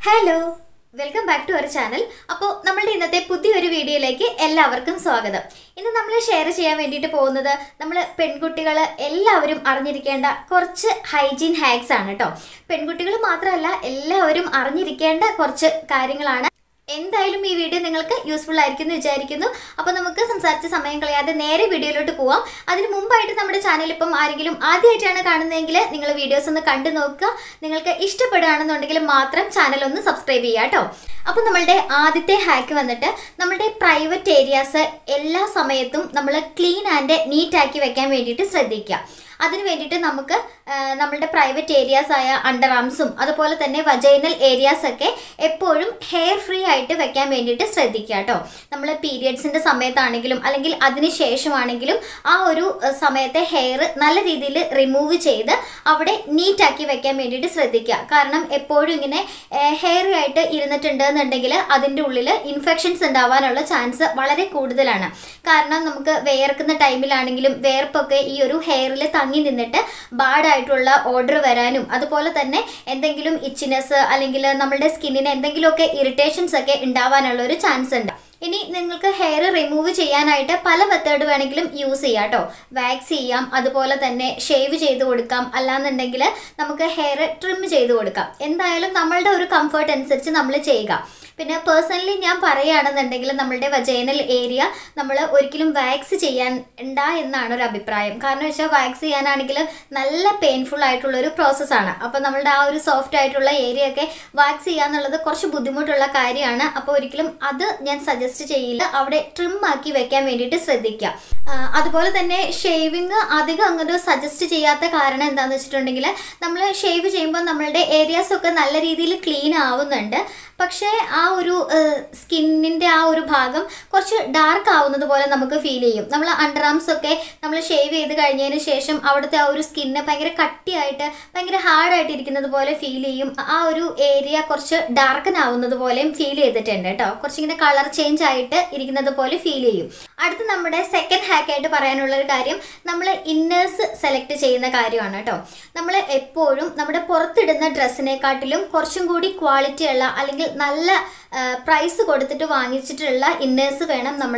hello welcome back to our channel അപ്പോൾ നമ്മളുടെ ഇന്നത്തെ പുതിയൊരു വീഡിയോയിലേക്ക് എല്ലാവർക്കും സ്വാഗതം ഇന്ന് നമ്മൾ ഷെയർ ചെയ്യാൻ വേണ്ടിയിട്ട് പോകുന്നത് നമ്മൾ പെൺകുട്ടികൾ എല്ലാവരും അറിഞ്ഞിരിക്കേണ്ട കുറച്ച് ഹൈജീൻ ഹാക്സ് ആണ് കേട്ടോ പെൺകുട്ടികൾ മാത്രമല്ല എല്ലാവരും അറിഞ്ഞിരിക്കേണ്ട കുറച്ച് കാര്യങ്ങളാണ് എന്തായാലും ഈ വീഡിയോ നിങ്ങൾക്ക് യൂസ്ഫുൾ ആയിരിക്കും എന്ന് വിചാരിക്കുന്നു അപ്പോൾ നമുക്ക് സംസാരിച്ച സമയം കളയാതെ നേരെ വീഡിയോയിലോട്ട് പോവാം അതിന് മുമ്പായിട്ട് നമ്മുടെ ചാനൽ ഇപ്പം ആരെങ്കിലും ആദ്യമായിട്ടാണ് കാണുന്നതെങ്കിൽ നിങ്ങൾ വീഡിയോസ് ഒന്ന് കണ്ടു നോക്കുക നിങ്ങൾക്ക് ഇഷ്ടപ്പെടുകയാണെന്നുണ്ടെങ്കിൽ മാത്രം ചാനൽ ഒന്ന് സബ്സ്ക്രൈബ് ചെയ്യുക കേട്ടോ അപ്പോൾ നമ്മളുടെ ആദ്യത്തെ ഹാക്ക് വന്നിട്ട് നമ്മുടെ പ്രൈവറ്റ് ഏരിയാസ് എല്ലാ സമയത്തും നമ്മൾ ക്ലീൻ ആൻഡ് നീറ്റ് ആക്കി വെക്കാൻ വേണ്ടിയിട്ട് ശ്രദ്ധിക്കുക അതിന് വേണ്ടിയിട്ട് നമുക്ക് ആ, നമ്മളുടെ പ്രൈവറ്റ് ഏരിയാസ് ആയ അണ്ടർ ആംസും അതുപോലെ തന്നെ വജൈനൽ ഏരിയാസ് ഒക്കെ എപ്പോഴും ഹെയർ ഫ്രീ ആയിട്ട് വെക്കാൻ വേണ്ടിയിട്ട് ശ്രദ്ധിക്കുക കേട്ടോ നമ്മൾ പീരിയഡ്സിൻ്റെ സമയത്താണെങ്കിലും അല്ലെങ്കിൽ അതിന് ശേഷമാണെങ്കിലും ആ ഒരു ആ, സമയത്തെ ഹെയർ നല്ല രീതിയിൽ റിമൂവ് ചെയ്ത് അവിടെ നീറ്റാക്കി വെക്കാൻ വേണ്ടിയിട്ട് ശ്രദ്ധിക്കുക കാരണം എപ്പോഴും ഇങ്ങനെ ഹെയർ ആയിട്ട് ഇരുന്നിട്ടുണ്ട് എന്നുണ്ടെങ്കിൽ അതിൻ്റെ ഉള്ളിൽ ഇൻഫെക്ഷൻസ് ഉണ്ടാവാനുള്ള ചാൻസ് വളരെ കൂടുതലാണ് കാരണം നമുക്ക് വേർക്കുന്ന ടൈമിലാണെങ്കിലും വേർപ്പൊക്കെ ഈ ഒരു ഹെയറിൽ തങ്ങി നിന്നിട്ട് ബാഡായിട്ടുള്ള ഓർഡർ വരാനും അതുപോലെ തന്നെ എന്തെങ്കിലും ഇച്ചിനെസ് അല്ലെങ്കിൽ നമ്മുടെ സ്കിന്നിന് എന്തെങ്കിലുമൊക്കെ ഇറിറ്റേഷൻസ് ഒക്കെ ഉണ്ടാവാനുള്ള ഒരു ചാൻസ് ഉണ്ട് ഇനി നിങ്ങൾക്ക് ഹെയർ റിമൂവ് ചെയ്യാനായിട്ട് പല മെത്തേഡ് വേണമെങ്കിലും യൂസ് ചെയ്യാം കേട്ടോ വാക്സ് ചെയ്യാം അതുപോലെ തന്നെ ഷേവ് ചെയ്ത് കൊടുക്കാം അല്ലാന്നുണ്ടെങ്കിൽ നമുക്ക് ഹെയർ ട്രിം ചെയ്ത് കൊടുക്കാം എന്തായാലും നമ്മളുടെ ഒരു കംഫർട്ട് അനുസരിച്ച് നമ്മൾ ചെയ്യുക പിന്നെ പേഴ്സണലി ഞാൻ പറയുകയാണെന്നുണ്ടെങ്കിൽ നമ്മളുടെ വജൈനൽ ഏരിയ നമ്മൾ ഒരിക്കലും വാക്സ് ചെയ്യാൻ ഉണ്ടാ എന്നാണ് ഒരു അഭിപ്രായം കാരണം വെച്ചാൽ വാക്സ് ചെയ്യാനാണെങ്കിൽ നല്ല പെയിൻഫുൾ ആയിട്ടുള്ള ഒരു പ്രോസസ്സാണ് അപ്പോൾ നമ്മളുടെ ആ ഒരു സോഫ്റ്റ് ആയിട്ടുള്ള ഏരിയ ഒക്കെ വാക്സ് ചെയ്യുക എന്നുള്ളത് കുറച്ച് ബുദ്ധിമുട്ടുള്ള കാര്യമാണ് അപ്പോൾ ഒരിക്കലും അത് ഞാൻ സജസ്റ്റ് ചെയ്യില്ല അവിടെ ട്രിം ആക്കി വെക്കാൻ വേണ്ടിയിട്ട് ശ്രദ്ധിക്കുക ആ, അതുപോലെ തന്നെ ഷേവിങ് അധികം അങ്ങോട്ട് സജസ്റ്റ് ചെയ്യാത്ത കാരണം എന്താണെന്ന് വെച്ചിട്ടുണ്ടെങ്കിൽ നമ്മൾ ഷേവ് ചെയ്യുമ്പോൾ നമ്മളുടെ ഏരിയാസ് ഒക്കെ നല്ല രീതിയിൽ ക്ലീൻ ആവുന്നുണ്ട് പക്ഷേ ആ ഒരു സ്കിന്നിൻ്റെ ആ ഒരു ഭാഗം കുറച്ച് ഡാർക്ക് ആവുന്നത് പോലെ നമുക്ക് ഫീൽ ചെയ്യും നമ്മൾ അണ്ടർ ആംസ് ഒക്കെ നമ്മൾ ഷേവ് ചെയ്ത് കഴിഞ്ഞതിന് ശേഷം അവിടുത്തെ ആ ഒരു സ്കിന്ന് ഭയങ്കര കട്ടിയായിട്ട് ഭയങ്കര ഹാർഡായിട്ട് ഇരിക്കുന്നത് പോലെ ഫീൽ ചെയ്യും ആ ഒരു ഏരിയ കുറച്ച് ഡാർക്കൻ ആവുന്നത് പോലെയും ഫീൽ ചെയ്തിട്ടുണ്ട് കേട്ടോ കുറച്ചിങ്ങനെ കളർ ചേഞ്ച് ആയിട്ട് ഇരിക്കുന്നത് പോലെ ഫീൽ ചെയ്യും അടുത്ത് നമ്മുടെ സെക്കൻഡ് ഹാക്ക് ആയിട്ട് പറയാനുള്ള ഒരു കാര്യം നമ്മൾ ഇന്നേഴ്സ് സെലക്ട് ചെയ്യുന്ന കാര്യമാണ് കേട്ടോ നമ്മൾ എപ്പോഴും നമ്മുടെ പുറത്തിടുന്ന ഡ്രസ്സിനെക്കാട്ടിലും കുറച്ചും കൂടി ക്വാളിറ്റി ഉള്ള അല്ലെങ്കിൽ നല്ല പ്രൈസ് കൊടുത്തിട്ട് വാങ്ങിച്ചിട്ടുള്ള ഇന്നേഴ്സ് വേണം നമ്മൾ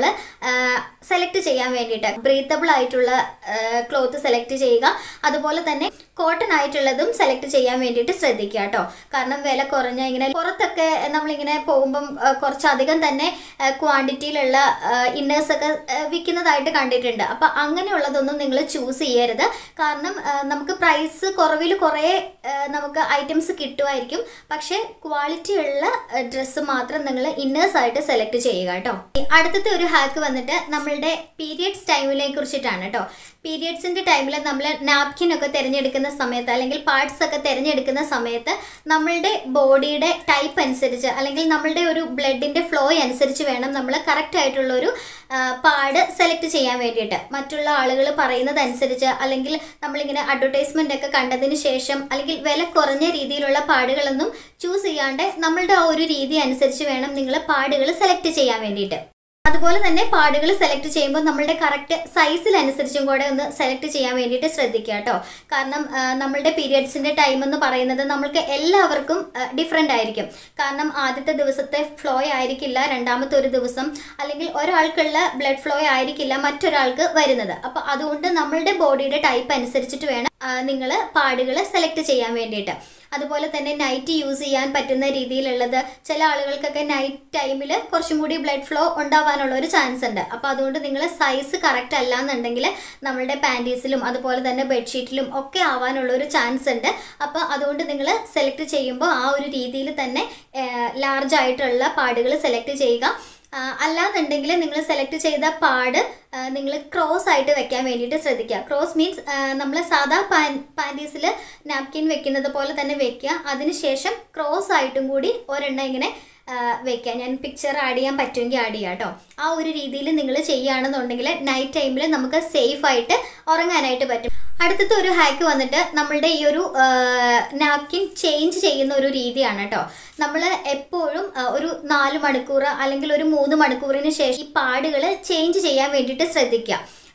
സെലക്ട് ചെയ്യാൻ വേണ്ടിയിട്ട് ബ്രീത്തബിൾ ആയിട്ടുള്ള ക്ലോത്ത് സെലക്ട് ചെയ്യുക അതുപോലെ തന്നെ കോട്ടൺ ആയിട്ടുള്ളതും സെലക്ട് ചെയ്യാൻ വേണ്ടിയിട്ട് ശ്രദ്ധിക്കുക കേട്ടോ കാരണം വില കുറഞ്ഞ ഇങ്ങനെ പുറത്തൊക്കെ നമ്മളിങ്ങനെ പോകുമ്പം ആ, കുറച്ചധികം തന്നെ ക്വാണ്ടിറ്റിയിലുള്ള ഇന്നേഴ്സ് ഒക്കെ ആ, വിൽക്കുന്നതായിട്ട് കണ്ടിട്ടുണ്ട് അപ്പം അങ്ങനെയുള്ളതൊന്നും നിങ്ങൾ ചൂസ് ചെയ്യരുത് കാരണം ആ, നമുക്ക് പ്രൈസ് കുറവിൽ കുറേ ആ, നമുക്ക് ഐറ്റംസ് കിട്ടുമായിരിക്കും പക്ഷേ ക്വാളിറ്റി ഉള്ള ഡ്രസ്സ് മാത്രം നിങ്ങൾ ഇന്നേഴ്സ് ആയിട്ട് സെലക്ട് ചെയ്യുക കേട്ടോ അടുത്തത്തെ ഒരു ഹാക്ക് വന്നിട്ട് നമ്മളുടെ പീരിയഡ്സ് ടൈമിനെ കുറിച്ചിട്ടാണ് കേട്ടോ പീരിയഡ്സിൻ്റെ ടൈമിൽ നമ്മൾ നാപ്കിൻ ഒക്കെ തിരഞ്ഞെടുക്കുന്ന സമയത്ത് അല്ലെങ്കിൽ പാർട്സ് ഒക്കെ തിരഞ്ഞെടുക്കുന്ന സമയത്ത് നമ്മളുടെ ബോഡിയുടെ ടൈപ്പ് അനുസരിച്ച് അല്ലെങ്കിൽ നമ്മളുടെ ഒരു ബ്ലഡിൻ്റെ ഫ്ലോ അനുസരിച്ച് വേണം നമ്മൾ കറക്റ്റ് ആയിട്ടുള്ള ഒരു പാഡ് സെലക്ട് ചെയ്യാൻ വേണ്ടിയിട്ട് മറ്റുള്ള ആളുകൾ പറയുന്നത് അനുസരിച്ച് അല്ലെങ്കിൽ നമ്മളിങ്ങനെ അഡ്വർടൈസ്മെൻ്റ് ഒക്കെ കണ്ടതിന് ശേഷം അല്ലെങ്കിൽ വില കുറഞ്ഞ രീതിയിലുള്ള പാടുകളൊന്നും ചൂസ് ചെയ്യാണ്ട് നമ്മളുടെ ആ ഒരു രീതി അനുസരിച്ച് വേണം നിങ്ങൾ പാടുകൾ സെലക്ട് ചെയ്യാൻ വേണ്ടിയിട്ട് അതുപോലെ തന്നെ പാടുകൾ സെലക്ട് ചെയ്യുമ്പോൾ നമ്മളുടെ കറക്റ്റ് സൈസിലനുസരിച്ചും കൂടെ ഒന്ന് സെലക്ട് ചെയ്യാൻ വേണ്ടിയിട്ട് ശ്രദ്ധിക്കുക കേട്ടോ കാരണം ആ, നമ്മളുടെ പീരിയഡ്സിൻ്റെ ടൈം എന്ന് പറയുന്നത് നമ്മൾക്ക് എല്ലാവർക്കും ഡിഫറെൻ്റ് ആയിരിക്കും കാരണം ആദ്യത്തെ ദിവസത്തെ ഫ്ലോ ആയിരിക്കില്ല രണ്ടാമത്തെ ഒരു ദിവസം അല്ലെങ്കിൽ ഒരാൾക്കുള്ള ബ്ലഡ് ഫ്ലോ ആയിരിക്കില്ല മറ്റൊരാൾക്ക് വരുന്നത് അപ്പോൾ അതുകൊണ്ട് നമ്മളുടെ ബോഡിയുടെ ടൈപ്പ് അനുസരിച്ചിട്ട് വേണം നിങ്ങൾ പാടുകൾ സെലക്ട് ചെയ്യാൻ വേണ്ടിയിട്ട് അതുപോലെ തന്നെ നൈറ്റ് യൂസ് ചെയ്യാൻ പറ്റുന്ന രീതിയിലുള്ളത് ചില ആളുകൾക്കൊക്കെ നൈറ്റ് ടൈമിൽ കുറച്ചും കൂടി ബ്ലഡ് ഫ്ലോ ഉണ്ടാവാനുള്ള ഒരു ചാൻസ് ഉണ്ട് അപ്പോൾ അതുകൊണ്ട് നിങ്ങൾ സൈസ് കറക്റ്റ് അല്ല എന്നുണ്ടെങ്കിൽ നമ്മളുടെ പാൻറ്റീസിലും അതുപോലെ തന്നെ ബെഡ്ഷീറ്റിലും ഒക്കെ ആവാനുള്ള ഒരു ചാൻസ് ഉണ്ട് അപ്പോൾ അതുകൊണ്ട് നിങ്ങൾ സെലക്ട് ചെയ്യുമ്പോൾ ആ ഒരു രീതിയിൽ തന്നെ ലാർജ് ആയിട്ടുള്ള പാടുകൾ സെലക്ട് ചെയ്യുക ആ, അല്ലാന്നുണ്ടെങ്കിൽ നിങ്ങൾ സെലക്ട് ചെയ്ത പാട് നിങ്ങൾ ക്രോസ് ആയിട്ട് വെക്കാൻ വേണ്ടിയിട്ട് ശ്രദ്ധിക്കുക ക്രോസ് മീൻസ് നമ്മൾ സാധാ പാൻ പാൻറ്റീസിൽ നാപ്കിൻ വെക്കുന്നത് പോലെ തന്നെ വെക്കുക അതിനുശേഷം ക്രോസ് ആയിട്ടും കൂടി ഒരെണ്ണം ഇങ്ങനെ ആ, വെക്കുക ഞാൻ പിക്ചർ ആഡ് ചെയ്യാൻ പറ്റുമെങ്കിൽ ആഡ് ചെയ്യാം കേട്ടോ ആ ഒരു രീതിയിൽ നിങ്ങൾ ചെയ്യുകയാണെന്നുണ്ടെങ്കിൽ നൈറ്റ് ടൈമിൽ നമുക്ക് സേഫ് ആയിട്ട് ഉറങ്ങാനായിട്ട് പറ്റും അടുത്തത്തെ ഒരു ഹാക്ക് വന്നിട്ട് നമ്മളുടെ ഈ ഒരു നാപ്കിൻ ചേഞ്ച് ചെയ്യുന്ന ഒരു രീതിയാണ് കേട്ടോ നമ്മൾ എപ്പോഴും ആ, ഒരു നാല് മണിക്കൂർ അല്ലെങ്കിൽ ഒരു മൂന്ന് മണിക്കൂറിന് ശേഷം ഈ പാടുകൾ ചേഞ്ച് ചെയ്യാൻ വേണ്ടിയിട്ട് ശ്രദ്ധിക്കുക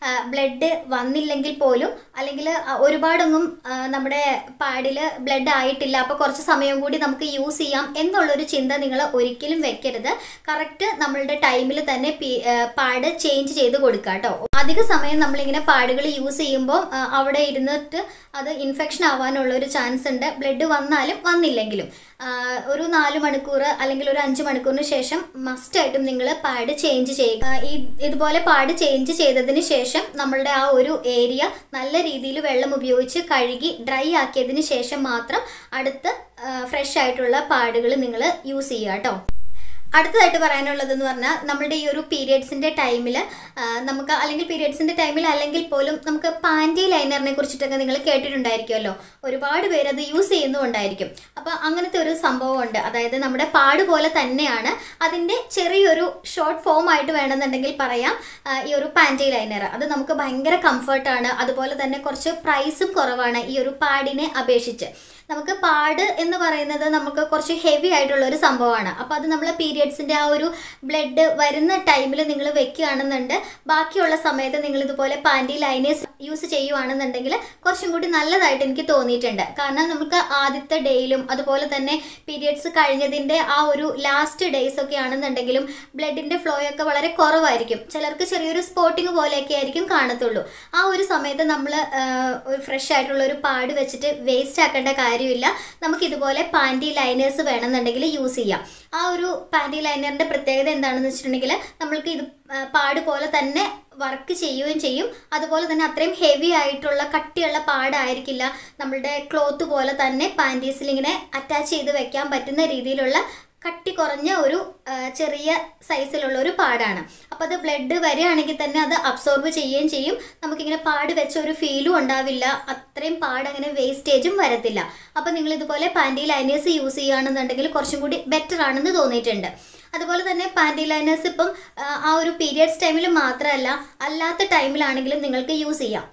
ബ്ലഡ് വന്നില്ലെങ്കിൽ പോലും അല്ലെങ്കിൽ ഒരുപാടൊന്നും ആ, നമ്മുടെ പാഡിൽ ബ്ലഡ് ആയിട്ടില്ല അപ്പോൾ കുറച്ച് സമയം കൂടി നമുക്ക് യൂസ് ചെയ്യാം എന്നുള്ളൊരു ചിന്ത നിങ്ങൾ ഒരിക്കലും വെക്കരുത് കറക്റ്റ് നമ്മളുടെ ടൈമിൽ തന്നെ പാഡ് ചേഞ്ച് ചെയ്ത് കൊടുക്കുക കേട്ടോ അധിക സമയം നമ്മളിങ്ങനെ പാഡുകൾ യൂസ് ചെയ്യുമ്പോൾ ആ, അവിടെ ഇരുന്നിട്ട് അത് ഇൻഫെക്ഷൻ ആവാനുള്ള ഒരു ചാൻസ് ഉണ്ട് ബ്ലഡ് വന്നാലും വന്നില്ലെങ്കിലും ആ, ഒരു നാല് മണിക്കൂർ അല്ലെങ്കിൽ ഒരു അഞ്ച് മണിക്കൂറിന് ശേഷം മസ്റ്റായിട്ടും നിങ്ങൾ പാഡ് ചേഞ്ച് ചെയ്യുക ആ, ഈ ഇതുപോലെ പാഡ് ചേഞ്ച് ചെയ്തതിന് ശേഷം നമ്മളുടെ ആ ഒരു ഏരിയ നല്ല രീതിയിൽ വെള്ളം ഉപയോഗിച്ച് കഴുകി ഡ്രൈ ആക്കിയതിന് ശേഷം മാത്രം അടുത്ത ഫ്രഷ് ആയിട്ടുള്ള പാഡുകൾ നിങ്ങൾ യൂസ് ചെയ്യുക കേട്ടോ അടുത്തതായിട്ട് പറയാനുള്ളതെന്ന് പറഞ്ഞാൽ നമ്മുടെ ഈ ഒരു പീരിയഡ്സിൻ്റെ ടൈമിൽ നമുക്ക് അല്ലെങ്കിൽ പീരിയഡ്സിൻ്റെ ടൈമിൽ അല്ലെങ്കിൽ പോലും നമുക്ക് പാൻറ്റി ലൈനറിനെ കുറിച്ചിട്ടൊക്കെ നിങ്ങൾ കേട്ടിട്ടുണ്ടായിരിക്കുമല്ലോ ഒരുപാട് പേര് അത് യൂസ് ചെയ്യുന്നുണ്ടായിരിക്കും അപ്പോൾ അങ്ങനത്തെ ഒരു സംഭവമുണ്ട് അതായത് നമ്മുടെ പാട് പോലെ തന്നെയാണ് അതിൻ്റെ ചെറിയൊരു ഷോർട്ട് ഫോം ആയിട്ട് വേണമെന്നുണ്ടെങ്കിൽ പറയാം ആ, ഈ ഒരു പാൻറ്റി ലൈനർ അത് നമുക്ക് ഭയങ്കര കംഫർട്ടാണ് അതുപോലെ തന്നെ കുറച്ച് പ്രൈസും കുറവാണ് ഈ ഒരു പാഡിനെ അപേക്ഷിച്ച് നമുക്ക് പാട് എന്ന് പറയുന്നത് നമുക്ക് കുറച്ച് ഹെവി ആയിട്ടുള്ള ഒരു സംഭവമാണ് അപ്പോൾ അത് നമ്മൾ പീരിയഡ്സിൻ്റെ ആ ഒരു ബ്ലഡ് വരുന്ന ടൈമിൽ നിങ്ങൾ വെക്കുകയാണെന്നുണ്ട് ബാക്കിയുള്ള സമയത്ത് നിങ്ങൾ ഇതുപോലെ പാൻറ്റി ലൈനേഴ്സ് യൂസ് ചെയ്യുവാണെന്നുണ്ടെങ്കിൽ കുറച്ചും കൂടി നല്ലതായിട്ട് എനിക്ക് തോന്നിയിട്ടുണ്ട് കാരണം നമുക്ക് ആദ്യത്തെ ഡേയിലും അതുപോലെ തന്നെ പീരിയഡ്സ് കഴിഞ്ഞതിൻ്റെ ആ ഒരു ലാസ്റ്റ് ഡേയ്സ് ഒക്കെ ആണെന്നുണ്ടെങ്കിലും ബ്ലഡിൻ്റെ ഫ്ലോ ഒക്കെ വളരെ കുറവായിരിക്കും ചിലർക്ക് ചെറിയൊരു സ്പോട്ടിങ് പോലെയൊക്കെ ആയിരിക്കും കാണത്തുള്ളൂ ആ ഒരു സമയത്ത് നമ്മൾ ഒരു ഫ്രഷ് ആയിട്ടുള്ള ഒരു പാട് വെച്ചിട്ട് വേസ്റ്റ് ആക്കേണ്ട കാര്യമില്ല നമുക്ക് ഇതുപോലെ പാൻറ്റി ലൈനേഴ്സ് വേണമെന്നുണ്ടെങ്കിൽ യൂസ് ചെയ്യാം ആ ഒരു പാൻറ്റി ലൈനറിൻ്റെ പ്രത്യേകത എന്താണെന്ന് വെച്ചിട്ടുണ്ടെങ്കിൽ നമ്മൾക്ക് ഇത് ആ, പാട് പോലെ തന്നെ വർക്ക് ചെയ്യുകയും ചെയ്യും അതുപോലെ തന്നെ അത്രയും ഹെവി ആയിട്ടുള്ള കട്ടിയുള്ള പാടായിരിക്കില്ല നമ്മളുടെ ക്ലോത്ത് പോലെ തന്നെ പാൻറ്റീസിൽ ഇങ്ങനെ അറ്റാച്ച് ചെയ്ത് വെക്കാൻ പറ്റുന്ന രീതിയിലുള്ള കട്ടി കുറഞ്ഞ ഒരു ആ, ചെറിയ സൈസിലുള്ള ഒരു പാടാണ് അപ്പോൾ അത് ബ്ലഡ് വരികയാണെങ്കിൽ തന്നെ അത് അബ്സോർബ് ചെയ്യുകയും ചെയ്യും നമുക്കിങ്ങനെ പാട് വെച്ച ഒരു ഫീലും ഉണ്ടാവില്ല അത്രയും പാട് അങ്ങനെ വേസ്റ്റേജും വരത്തില്ല അപ്പോൾ നിങ്ങൾ ഇതുപോലെ പാൻറ്റി ലൈനേഴ്സ് യൂസ് ചെയ്യുകയാണെന്നുണ്ടെങ്കിൽ കുറച്ചും കൂടി ബെറ്റർ ആണെന്ന് തോന്നിയിട്ടുണ്ട് അതുപോലെ തന്നെ പാൻറ്റി ലൈനേഴ്സ് ഇപ്പം ആ, ആ ഒരു പീരിയഡ്സ് ടൈമിൽ മാത്രമല്ല അല്ലാത്ത ടൈമിലാണെങ്കിലും നിങ്ങൾക്ക് യൂസ് ചെയ്യാം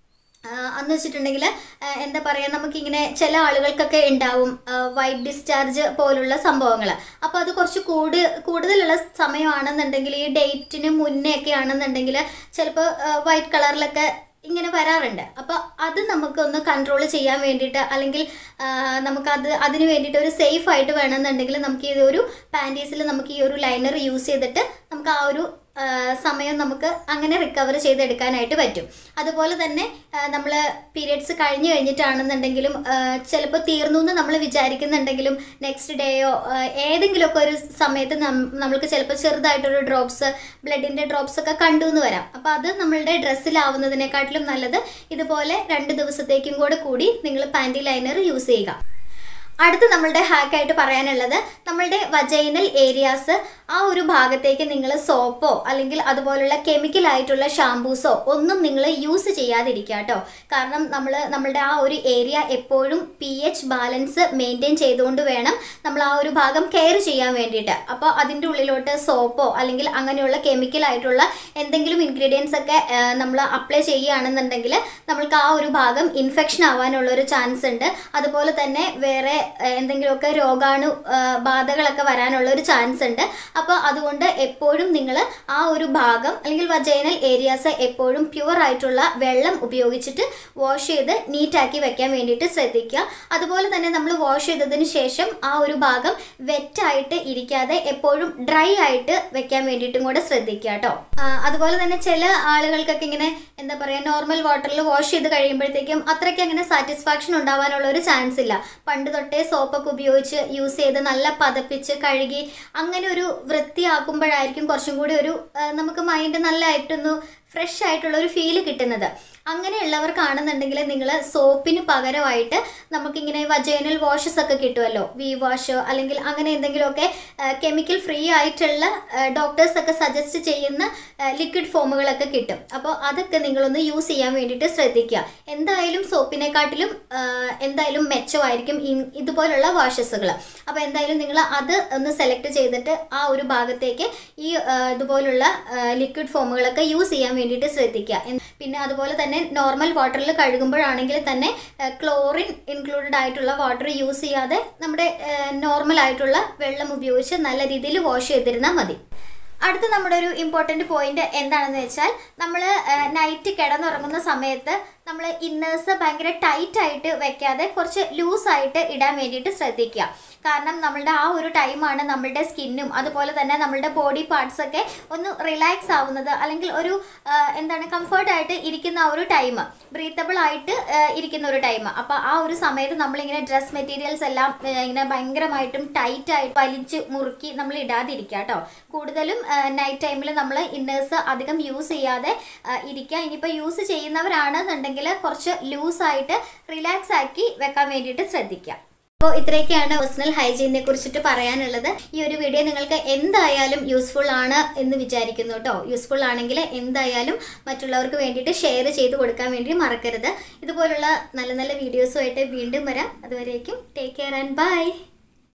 ആഹ് അന്ന് വെച്ചിട്ടുണ്ടെങ്കിൽ എന്താ പറയുക നമുക്കിങ്ങനെ ചില ആളുകൾക്കൊക്കെ ഉണ്ടാവും വൈറ്റ് ഡിസ്ചാർജ് പോലുള്ള സംഭവങ്ങൾ അപ്പോൾ അത് കുറച്ച് കൂട് കൂടുതലുള്ള സമയമാണെന്നുണ്ടെങ്കിൽ ഈ ഡേറ്റിന് മുന്നേ ഒക്കെ ആണെന്നുണ്ടെങ്കിൽ ചിലപ്പോൾ വൈറ്റ് കളറിലൊക്കെ ഇങ്ങനെ വരാറുണ്ട് അപ്പോൾ അത് നമുക്കൊന്ന് കൺട്രോൾ ചെയ്യാൻ വേണ്ടിയിട്ട് അല്ലെങ്കിൽ ആ, നമുക്കത് അതിന് വേണ്ടിയിട്ട് ഒരു സേഫ് ആയിട്ട് വേണമെന്നുണ്ടെങ്കിൽ നമുക്ക് ഈ ഒരു പാൻറ്റീസിൽ നമുക്ക് ഈ ഒരു ലൈനർ യൂസ് ചെയ്തിട്ട് നമുക്ക് ആ ഒരു ആ, സമയം നമുക്ക് അങ്ങനെ റിക്കവർ ചെയ്തെടുക്കാനായിട്ട് പറ്റും അതുപോലെ തന്നെ നമ്മൾ പീരിയഡ്സ് കഴിഞ്ഞ് കഴിഞ്ഞിട്ടാണെന്നുണ്ടെങ്കിലും ചിലപ്പോൾ തീർന്നു എന്ന് നമ്മൾ വിചാരിക്കുന്നുണ്ടെങ്കിലും നെക്സ്റ്റ് ഡേയോ ഏതെങ്കിലുമൊക്കെ ഒരു സമയത്ത് നം- നമ്മൾക്ക് ചിലപ്പോൾ ചെറുതായിട്ടൊരു ഡ്രോപ്സ് ബ്ലഡിൻ്റെ ഡ്രോപ്സ് ഒക്കെ കണ്ടു എന്ന് വരാം അപ്പോൾ അത് നമ്മളുടെ ഡ്രസ്സിലാവുന്നതിനെക്കാട്ടിലും നല്ലത് ഇതുപോലെ രണ്ട് ദിവസത്തേക്കും കൂടെ കൂടി നിങ്ങൾ പാൻറ്റി ലൈനർ യൂസ് ചെയ്യുക അടുത്ത് നമ്മളുടെ ഹാക്കായിട്ട് പറയാനുള്ളത് നമ്മളുടെ വജൈനൽ ഏരിയാസ് ആ ഒരു ഭാഗത്തേക്ക് നിങ്ങൾ സോപ്പോ അല്ലെങ്കിൽ അതുപോലുള്ള കെമിക്കൽ ആയിട്ടുള്ള ഷാംപൂസോ ഒന്നും നിങ്ങൾ യൂസ് ചെയ്യാതിരിക്കുക കേട്ടോ കാരണം നമ്മൾ നമ്മളുടെ ആ ഒരു ഏരിയ എപ്പോഴും പി എച്ച് ബാലൻസ് മെയിൻറ്റെയിൻ ചെയ്തുകൊണ്ട് വേണം നമ്മൾ ആ ഒരു ഭാഗം കെയർ ചെയ്യാൻ വേണ്ടിയിട്ട് അപ്പോൾ അതിൻ്റെ ഉള്ളിലോട്ട് സോപ്പോ അല്ലെങ്കിൽ അങ്ങനെയുള്ള കെമിക്കൽ ആയിട്ടുള്ള എന്തെങ്കിലും ഇൻഗ്രീഡിയൻസ് ഒക്കെ നമ്മൾ അപ്ലൈ ചെയ്യുകയാണെന്നുണ്ടെങ്കിൽ നമ്മൾക്ക് ആ ഒരു ഭാഗം ഇൻഫെക്ഷൻ ആവാനുള്ള ഒരു ചാൻസ് ഉണ്ട് അതുപോലെ തന്നെ വേറെ ഏഹ്, എന്തെങ്കിലുമൊക്കെ രോഗാണു ഏഹ്, ബാധകളൊക്കെ വരാനുള്ള ഒരു ചാൻസ് ഉണ്ട് അപ്പോൾ അതുകൊണ്ട് എപ്പോഴും നിങ്ങൾ ആ ഒരു ഭാഗം അല്ലെങ്കിൽ വജൈനൽ ഏരിയാസ് എപ്പോഴും പ്യുവർ ആയിട്ടുള്ള വെള്ളം ഉപയോഗിച്ചിട്ട് വാഷ് ചെയ്ത് നീറ്റാക്കി വെക്കാൻ വേണ്ടിയിട്ട് ശ്രദ്ധിക്കുക അതുപോലെ തന്നെ നമ്മൾ വാഷ് ചെയ്തതിന് ശേഷം ആ ഒരു ഭാഗം വെറ്റായിട്ട് ഇരിക്കാതെ എപ്പോഴും ഡ്രൈ ആയിട്ട് വെക്കാൻ വേണ്ടിയിട്ടും കൂടെ ശ്രദ്ധിക്കുക കേട്ടോ അതുപോലെ തന്നെ ചില ആളുകൾക്കൊക്കെ ഇങ്ങനെ എന്താ പറയുക നോർമൽ വാട്ടറിൽ വാഷ് ചെയ്ത് കഴിയുമ്പോഴത്തേക്കും അത്രയ്ക്ക് അങ്ങനെ സാറ്റിസ്ഫാക്ഷൻ ഉണ്ടാവാനുള്ള ഒരു ചാൻസ് ഇല്ല പണ്ട് തൊട്ടേ സോപ്പൊക്കെ ഉപയോഗിച്ച് യൂസ് ചെയ്ത് നല്ല പതപ്പിച്ച് കഴുകി അങ്ങനെ ഒരു വൃത്തിയാക്കുമ്പോഴായിരിക്കും കുറച്ചും കൂടി ഒരു ആ, നമുക്ക് മൈൻഡ് നല്ലതായിട്ടൊന്ന് ഫ്രഷ് ആയിട്ടുള്ള ഒരു ഫീല് കിട്ടുന്നത് അങ്ങനെയുള്ളവർക്കാണെന്നുണ്ടെങ്കിൽ നിങ്ങൾ സോപ്പിന് പകരമായിട്ട് നമുക്കിങ്ങനെ വജൈനൽ വാഷസ് ഒക്കെ കിട്ടുമല്ലോ വി വാഷ് അല്ലെങ്കിൽ അങ്ങനെ എന്തെങ്കിലുമൊക്കെ കെമിക്കൽ ഫ്രീ ആയിട്ടുള്ള ഡോക്ടേഴ്സ് ഒക്കെ സജസ്റ്റ് ചെയ്യുന്ന ലിക്വിഡ് ഫോമുകളൊക്കെ കിട്ടും അപ്പോൾ അതൊക്കെ നിങ്ങളൊന്ന് യൂസ് ചെയ്യാൻ വേണ്ടിയിട്ട് ശ്രദ്ധിക്കുക എന്തായാലും സോപ്പിനെക്കാട്ടിലും ആ, എന്തായാലും മെച്ചമായിരിക്കും ഇ- ഇതുപോലുള്ള വാഷസുകൾ അപ്പോൾ എന്തായാലും നിങ്ങൾ അത് ഒന്ന് സെലക്ട് ചെയ്തിട്ട് ആ ഒരു ഭാഗത്തേക്ക് ഈ ആ, ഇതുപോലുള്ള ലിക്വിഡ് ഫോമുകളൊക്കെ യൂസ് ചെയ്യാൻ വേണ്ടിയിട്ട് ശ്രദ്ധിക്കുക എൻ- പിന്നെ അതുപോലെ തന്നെ നോർമൽ വാട്ടറിൽ കഴുകുമ്പോഴാണെങ്കിൽ തന്നെ ക്ലോറിൻ ഇൻക്ലൂഡഡ് ആയിട്ടുള്ള വാട്ടർ യൂസ് ചെയ്യാതെ നമ്മുടെ നോർമൽ ആയിട്ടുള്ള വെള്ളം ഉപയോഗിച്ച് നല്ല രീതിയിൽ വാഷ് ചെയ്തിരുന്നാൽ മതി അടുത്ത നമ്മുടെ ഒരു ഇമ്പോർട്ടൻറ്റ് പോയിന്റ് എന്താണെന്ന് വെച്ചാൽ നമ്മൾ നൈറ്റ് കിടന്നുറങ്ങുന്ന സമയത്ത് നമ്മൾ ഇന്നേഴ്സ് ഭയങ്കര ടൈറ്റ് ആയിട്ട് വെക്കാതെ കുറച്ച് ലൂസായിട്ട് ഇടാൻ വേണ്ടിയിട്ട് ശ്രദ്ധിക്കുക കാരണം നമ്മളുടെ ആ ഒരു ടൈമാണ് നമ്മളുടെ സ്കിന്നും അതുപോലെ തന്നെ നമ്മളുടെ ബോഡി പാർട്സ് ഒക്കെ ഒന്ന് റിലാക്സ് ആവുന്നത് അല്ലെങ്കിൽ ഒരു ആ, എന്താണ് കംഫർട്ടായിട്ട് ഇരിക്കുന്ന ആ ഒരു ടൈം ബ്രീത്തബിൾ ആയിട്ട് ആ, ഇരിക്കുന്ന ഒരു ടൈം അപ്പോൾ ആ ഒരു സമയത്ത് നമ്മളിങ്ങനെ ഡ്രസ് മെറ്റീരിയൽസ് എല്ലാം ആ, ഇങ്ങനെ ഭയങ്കരമായിട്ടും ടൈറ്റ് ആയിട്ട് വലിച്ച് മുറുക്കി നമ്മൾ ഇടാതിരിക്കുക കേട്ടോ കൂടുതലും നൈറ്റ് ടൈമിൽ നമ്മൾ ഇന്നേഴ്സ് അധികം യൂസ് ചെയ്യാതെ ആ, ഇരിക്കുക ഇനിയിപ്പോൾ യൂസ് ചെയ്യുന്നവരാണെന്നുണ്ടെങ്കിൽ കുറച്ച് ലൂസായിട്ട് റിലാക്സ് ആക്കി വെക്കാൻ വേണ്ടിയിട്ട് ശ്രദ്ധിക്കുക അപ്പോൾ ഇത്രയൊക്കെയാണ് പേഴ്സണൽ ഹൈജീനെ കുറിച്ചിട്ട് പറയാനുള്ളത് ഈ ഒരു വീഡിയോ നിങ്ങൾക്ക് എന്തായാലും യൂസ്ഫുൾ ആണ് എന്ന് വിചാരിക്കുന്നു കേട്ടോ യൂസ്ഫുൾ ആണെങ്കിൽ എന്തായാലും മറ്റുള്ളവർക്ക് വേണ്ടിയിട്ട് ഷെയർ ചെയ്ത് കൊടുക്കാൻ വേണ്ടി മറക്കരുത് ഇതുപോലുള്ള നല്ല നല്ല വീഡിയോസുമായിട്ട് വീണ്ടും വരാം അതുവരേക്കും ടേക്ക് കെയർ ആൻഡ് ബൈ